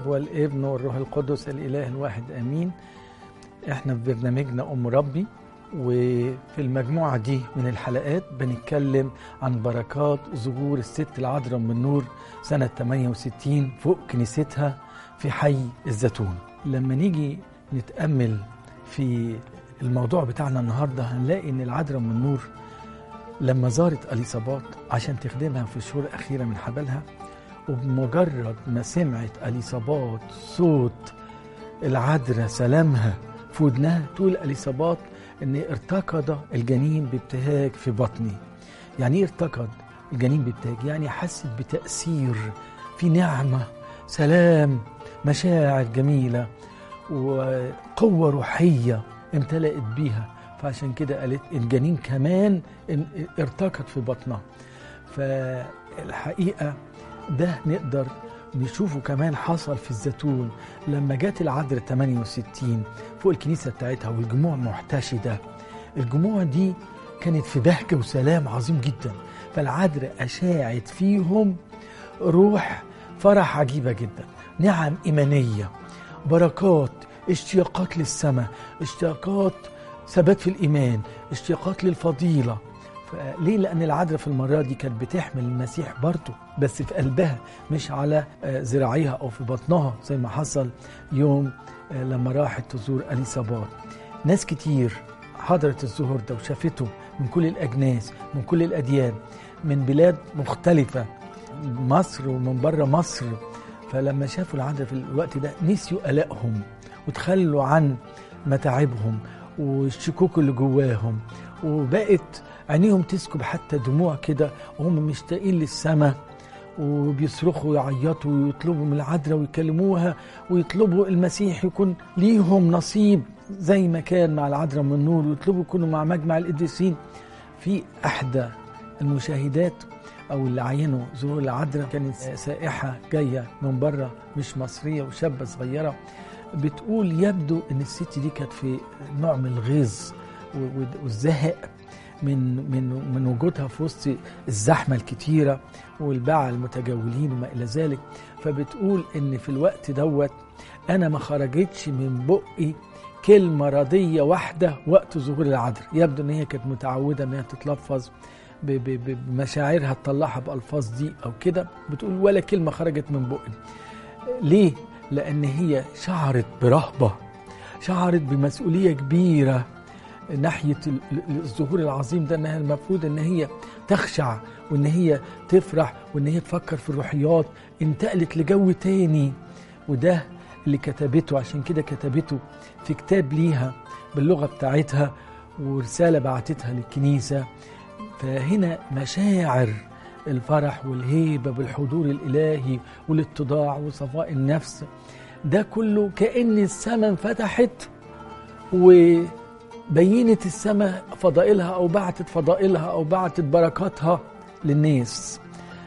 والابن والروح القدس الاله الواحد امين احنا في برنامجنا ام ربي وفي المجموعه دي من الحلقات بنتكلم عن بركات ظهور الست العذراء من النور سنه 68 فوق كنيستها في حي الزيتون لما نيجي نتامل في الموضوع بتاعنا النهارده هنلاقي ان العذراء من النور لما زارت اليصابات عشان تخدمها في الشهور الاخيره من حبلها وبمجرد ما سمعت اليصابات صوت العذراء سلامها في ودنها تقول اليصابات ان ارتقد الجنين بابتهاج في بطني يعني ايه ارتقد الجنين بابتهاج يعني حست بتاثير في نعمه سلام مشاعر جميله وقوه روحيه امتلأت بيها فعشان كده قالت الجنين كمان ارتقد في بطنها فالحقيقه ده نقدر نشوفه كمان حصل في الزيتون لما جت العذراء 68 فوق الكنيسه بتاعتها والجموع محتشده الجموع دي كانت في بهجه وسلام عظيم جدا فالعذراء اشاعت فيهم روح فرح عجيبه جدا نعم ايمانيه بركات اشتياقات للسماء اشتياقات ثبات في الايمان اشتياقات للفضيله ليه؟ لأن العذراء في المرة دي كانت بتحمل المسيح برضه بس في قلبها مش على ذراعيها أو في بطنها زي ما حصل يوم لما راحت تزور أليصابات. ناس كتير حضرت الظهور ده وشافته من كل الأجناس من كل الأديان من بلاد مختلفة مصر ومن بره مصر فلما شافوا العذراء في الوقت ده نسيوا قلقهم وتخلوا عن متاعبهم والشكوك اللي جواهم وبقت عينيهم تسكب حتى دموع كده وهم مشتاقين للسماء وبيصرخوا ويعيطوا ويطلبوا من العذراء ويكلموها ويطلبوا المسيح يكون ليهم نصيب زي ما كان مع العذراء من النور ويطلبوا يكونوا مع مجمع القديسين في احدى المشاهدات او اللي عينوا ظهور العذراء كانت سائحه جايه من بره مش مصريه وشابه صغيره بتقول يبدو ان الست دي كانت في نوع من الغيظ والزهق من من من وجودها في وسط الزحمه الكتيره والباعة المتجولين وما الى ذلك فبتقول ان في الوقت دوت انا ما خرجتش من بقي كلمه رضيه واحده وقت ظهور العذراء يبدو ان هي كانت متعوده ان هي تتلفظ بمشاعرها تطلعها بالفاظ دي او كده بتقول ولا كلمه خرجت من بقي ليه لان هي شعرت برهبه شعرت بمسؤوليه كبيره ناحيه الظهور العظيم ده انها المفروض ان هي تخشع وان هي تفرح وان هي تفكر في الروحيات انتقلت لجو تاني وده اللي كتبته عشان كده كتبته في كتاب ليها باللغه بتاعتها ورساله بعتتها للكنيسه فهنا مشاعر الفرح والهيبه بالحضور الالهي والاتضاع وصفاء النفس ده كله كان السماء انفتحت و بينت السماء فضائلها او بعتت فضائلها او بعتت بركاتها للناس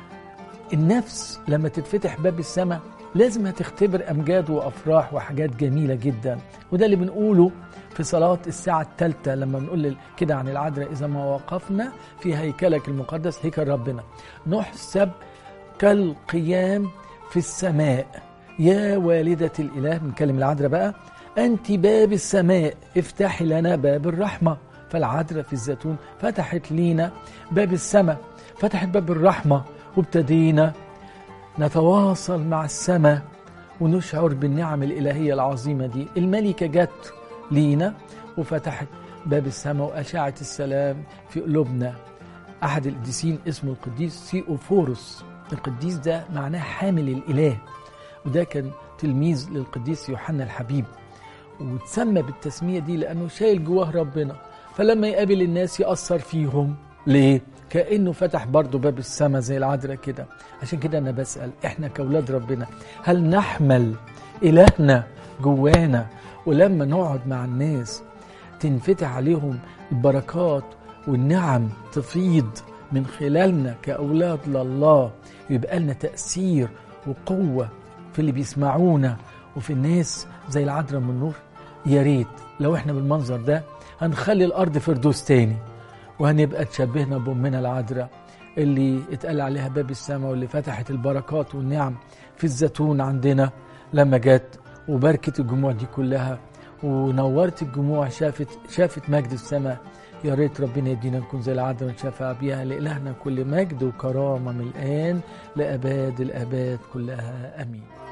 النفس لما تتفتح باب السماء لازم هتختبر امجاد وافراح وحاجات جميله جدا وده اللي بنقوله في صلاه الساعه الثالثه لما بنقول كده عن العذراء اذا ما وقفنا في هيكلك المقدس هيكل ربنا نحسب كالقيام في السماء يا والده الاله بنكلم العذراء بقى أنت باب السماء افتحي لنا باب الرحمة فالعذراء في الزيتون فتحت لينا باب السماء فتحت باب الرحمة وابتدينا نتواصل مع السماء ونشعر بالنعم الإلهية العظيمة دي الملكة جت لينا وفتحت باب السماء وأشعة السلام في قلوبنا أحد القديسين اسمه القديس سيوفورس القديس ده معناه حامل الإله وده كان تلميذ للقديس يوحنا الحبيب وتسمى بالتسمية دي لأنه شايل جواه ربنا فلما يقابل الناس يأثر فيهم ليه؟ كأنه فتح برضه باب السماء زي العذراء كده عشان كده أنا بسأل إحنا كأولاد ربنا هل نحمل إلهنا جوانا ولما نقعد مع الناس تنفتح عليهم البركات والنعم تفيض من خلالنا كأولاد لله يبقى لنا تأثير وقوة في اللي بيسمعونا وفي الناس زي العذراء من النور يا ريت لو احنا بالمنظر ده هنخلي الارض فردوس تاني وهنبقى تشبهنا بامنا العذراء اللي اتقال عليها باب السماء واللي فتحت البركات والنعم في الزيتون عندنا لما جت وباركت الجموع دي كلها ونورت الجموع شافت شافت مجد السماء يا ريت ربنا يدينا نكون زي العذراء ونشفع بيها لإلهنا كل مجد وكرامة من الآن لأباد الآباد كلها آمين